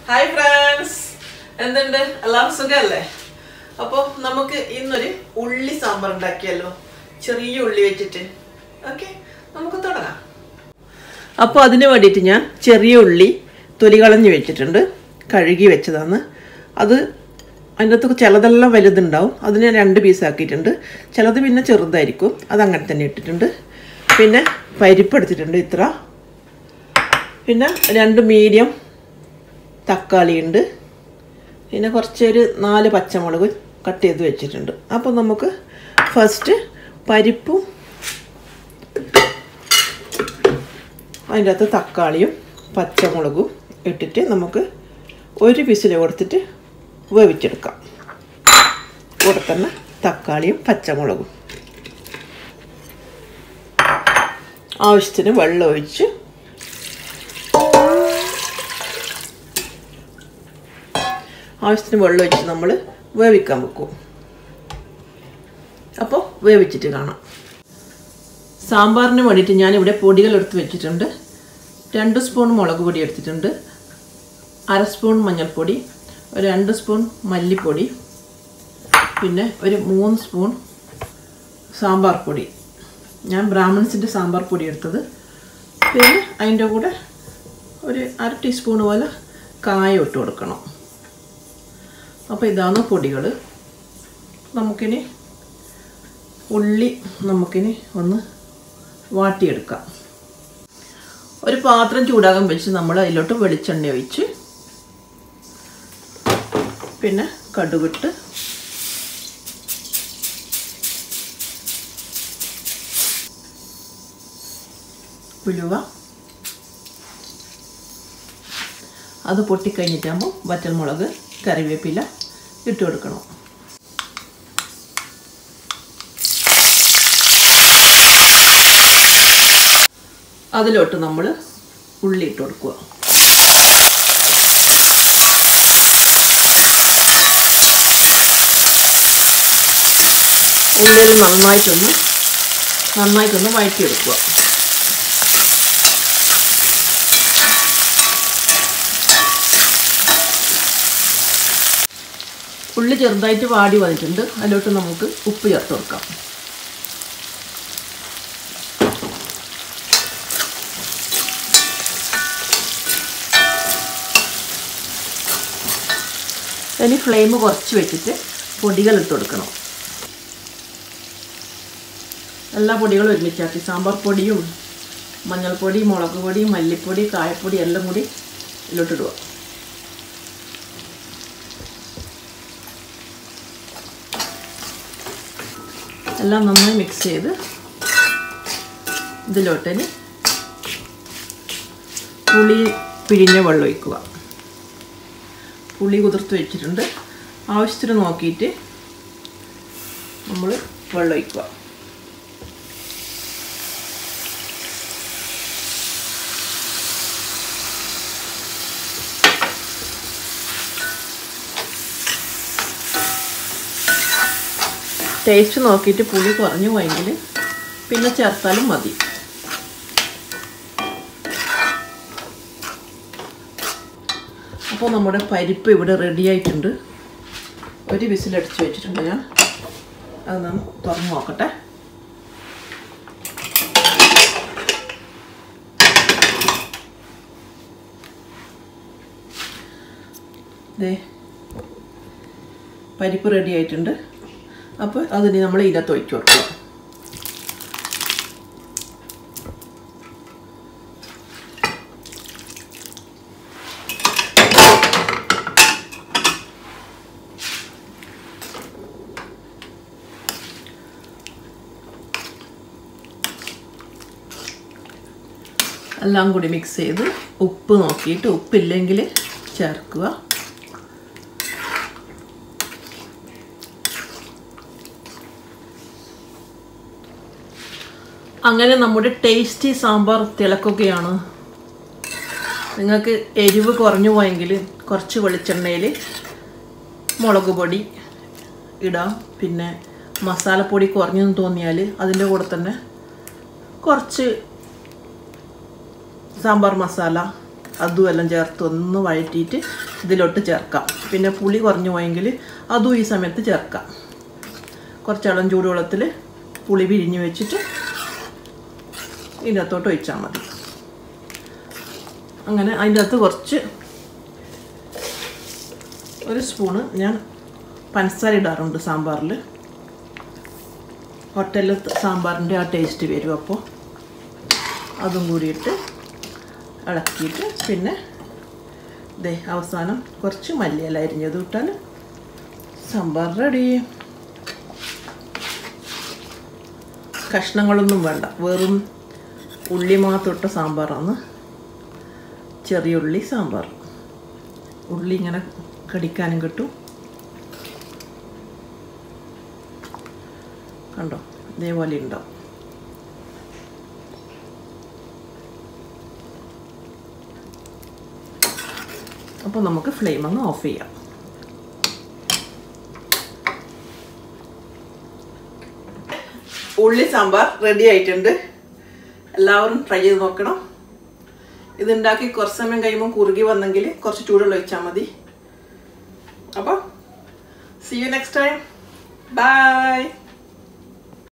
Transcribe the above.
hi friends എന്തുണ്ട് എല്ലാവർക്കും സുഖമല്ലേ അപ്പോൾ നമുക്ക് ഇന്നൊരു ഉള്ളി സാമ്പാർ ഉണ്ടാക്കിയല്ലോ ചെറിയ ഉള്ളി വെച്ചിട്ട് ഓക്കെ നമുക്ക് തുടങ്ങാം അപ്പോൾ അതിന് വേണ്ടിയിട്ട് ഞാൻ ചെറിയ ഉള്ളി തൊലി കളഞ്ഞ് വെച്ചിട്ടുണ്ട് കഴുകി വെച്ചതാണ് അത് അതിൻ്റെ അകത്ത് ചിലതെല്ലാം വലുതുണ്ടാവും അത് ഞാൻ രണ്ട് പീസാക്കിയിട്ടുണ്ട് ചിലത് പിന്നെ ചെറുതായിരിക്കും അത് അങ്ങനെ തന്നെ ഇട്ടിട്ടുണ്ട് പിന്നെ പരിപ്പ് എടുത്തിട്ടുണ്ട് ഇത്ര പിന്നെ രണ്ട് മീഡിയം തക്കാളി ഉണ്ട് പിന്നെ കുറച്ചൊരു നാല് പച്ചമുളക് കട്ട് ചെയ്ത് വെച്ചിട്ടുണ്ട് അപ്പോൾ നമുക്ക് ഫസ്റ്റ് പരിപ്പും അതിൻ്റെ അകത്ത് തക്കാളിയും പച്ചമുളകും ഇട്ടിട്ട് നമുക്ക് ഒരു വിസിൽ കൊടുത്തിട്ട് വേവിച്ചെടുക്കാം കൂടെ തന്നെ തക്കാളിയും പച്ചമുളകും ആവശ്യത്തിന് വെള്ളം ഒഴിച്ച് ആവശ്യത്തിന് വെള്ളം ഒഴിച്ച് നമ്മൾ വേവിക്കാൻ വെക്കും അപ്പോൾ വേവിച്ചിട്ട് കാണാം സാമ്പാറിന് വേണ്ടിയിട്ട് ഞാനിവിടെ പൊടികൾ എടുത്ത് വെച്ചിട്ടുണ്ട് രണ്ട് സ്പൂൺ മുളക് പൊടി എടുത്തിട്ടുണ്ട് അര സ്പൂൺ മഞ്ഞൾപ്പൊടി ഒരു രണ്ട് സ്പൂൺ മല്ലിപ്പൊടി പിന്നെ ഒരു മൂന്ന് സ്പൂൺ സാമ്പാർ പൊടി ഞാൻ ബ്രാഹ്മിൺസിൻ്റെ സാമ്പാർ പൊടി എടുത്തത് പിന്നെ അതിൻ്റെ കൂടെ ഒരു അര ടീസ്പൂൺ പോലെ കായം ഇട്ട് കൊടുക്കണം അപ്പോൾ ഇതാണ് പൊടികൾ നമുക്കിനി ഉള്ളി നമുക്കിനി ഒന്ന് വാട്ടിയെടുക്കാം ഒരു പാത്രം ചൂടാകാൻ വെച്ച് നമ്മൾ അതിലോട്ട് വെളിച്ചെണ്ണ ഒഴിച്ച് പിന്നെ കടുകിട്ട് ഉലുവ അത് പൊട്ടിക്കഴിഞ്ഞിട്ടാകുമ്പോൾ വറ്റൽമുളക് കറിവേപ്പില ഇട്ട് കൊടുക്കണം അതിലോട്ട് നമ്മൾ ഉള്ളി ഇട്ട് കൊടുക്കുക ഉള്ളിൽ നന്നായിട്ടൊന്ന് നന്നായിട്ടൊന്ന് വഴറ്റിയെടുക്കുക ഉള്ളി ചെറുതായിട്ട് വാടി വന്നിട്ടുണ്ട് അതിലോട്ട് നമുക്ക് ഉപ്പ് ചേർത്ത് കൊടുക്കാം ഇനി ഫ്ലെയിം കുറച്ച് വെച്ചിട്ട് പൊടികൾ ഇട്ട് കൊടുക്കണം എല്ലാ പൊടികളും ഒരുമിച്ചാക്കി സാമ്പാർ പൊടിയും മഞ്ഞൾപ്പൊടി മുളക് പൊടി മല്ലിപ്പൊടി കായപ്പൊടി എല്ലാം കൂടി ഇതിലോട്ടിടുക എല്ലാം നന്നായി മിക്സ് ചെയ്ത് ഇതിലോട്ടിന് പുളി പിഴിഞ്ഞ വെള്ളം ഒഴിക്കുക പുളി കുതിർത്ത് വെച്ചിട്ടുണ്ട് ആവശ്യത്തിന് നോക്കിയിട്ട് നമ്മൾ വെള്ളം ഒഴിക്കുക ടേസ്റ്റ് നോക്കിയിട്ട് പുളി കുറഞ്ഞു പോയെങ്കിൽ പിന്നെ ചേർത്താലും മതി അപ്പോൾ നമ്മുടെ പരിപ്പ് ഇവിടെ റെഡി ആയിട്ടുണ്ട് ഒരു വിസിലടിച്ച് വെച്ചിട്ടുണ്ട് ഞാൻ അത് നാം തുറന്ന് നോക്കട്ടെ ദേ പരിപ്പ് റെഡി ആയിട്ടുണ്ട് അപ്പോൾ അതിന് നമ്മൾ ഇതിനകത്ത് ഒഴിച്ചു കൊടുക്കുക എല്ലാം കൂടി മിക്സ് ചെയ്ത് ഉപ്പ് നോക്കിയിട്ട് ഉപ്പില്ലെങ്കിൽ ചേർക്കുക അങ്ങനെ നമ്മുടെ ടേസ്റ്റി സാമ്പാർ തിളക്കുകയാണ് നിങ്ങൾക്ക് എരിവ് കുറഞ്ഞു പോയെങ്കിൽ കുറച്ച് വെളിച്ചെണ്ണയിൽ മുളക് പൊടി ഇടാം പിന്നെ മസാലപ്പൊടി കുറഞ്ഞെന്ന് തോന്നിയാൽ അതിൻ്റെ കൂടെ തന്നെ കുറച്ച് സാമ്പാർ മസാല അതും എല്ലാം ചേർത്ത് ഒന്ന് വഴറ്റിയിട്ട് ഇതിലോട്ട് ചേർക്കാം പിന്നെ പുളി കുറഞ്ഞു പോയെങ്കിൽ അതും ഈ സമയത്ത് ചേർക്കാം കുറച്ചളം ചൂടുവെള്ളത്തിൽ പുളി പിരിഞ്ഞ് വെച്ചിട്ട് ഇതിനകത്തോട്ട് ഒഴിച്ചാൽ മതി അങ്ങനെ അതിൻ്റെ അകത്ത് കുറച്ച് ഒരു സ്പൂണ് ഞാൻ പഞ്ചസാര ഇടാറുണ്ട് സാമ്പാറിൽ ഹോട്ടലിൽ സാമ്പാറിൻ്റെ ആ ടേസ്റ്റ് വരും അപ്പോൾ അതും കൂടിയിട്ട് ഇളക്കിയിട്ട് പിന്നെ ദേ അവസാനം കുറച്ച് മല്ലിയില അരിഞ്ഞത് ഇട്ടാൽ സാമ്പാർ റെഡി കഷ്ണങ്ങളൊന്നും വേണ്ട വെറും ഉള്ളി മാത്രമിട്ട സാമ്പാറാണ് ചെറിയ ഉള്ളി സാമ്പാർ ഉള്ളി ഇങ്ങനെ കടിക്കാനും കിട്ടും കണ്ടോ ഇതേപോലെ ഉണ്ടാവും അപ്പോൾ നമുക്ക് ഫ്ലെയിം അങ്ങ് ഓഫ് ചെയ്യാം ഉള്ളി സാമ്പാർ റെഡി ആയിട്ടുണ്ട് എല്ലാവരും ട്രൈ ചെയ്ത് നോക്കണം ഇതുണ്ടാക്കി കുറച്ച് സമയം കഴിയുമ്പോൾ കുറുകി വന്നെങ്കിൽ കുറച്ച് ചൂടുള്ള ഒഴിച്ചാൽ മതി അപ്പോൾ see you next time by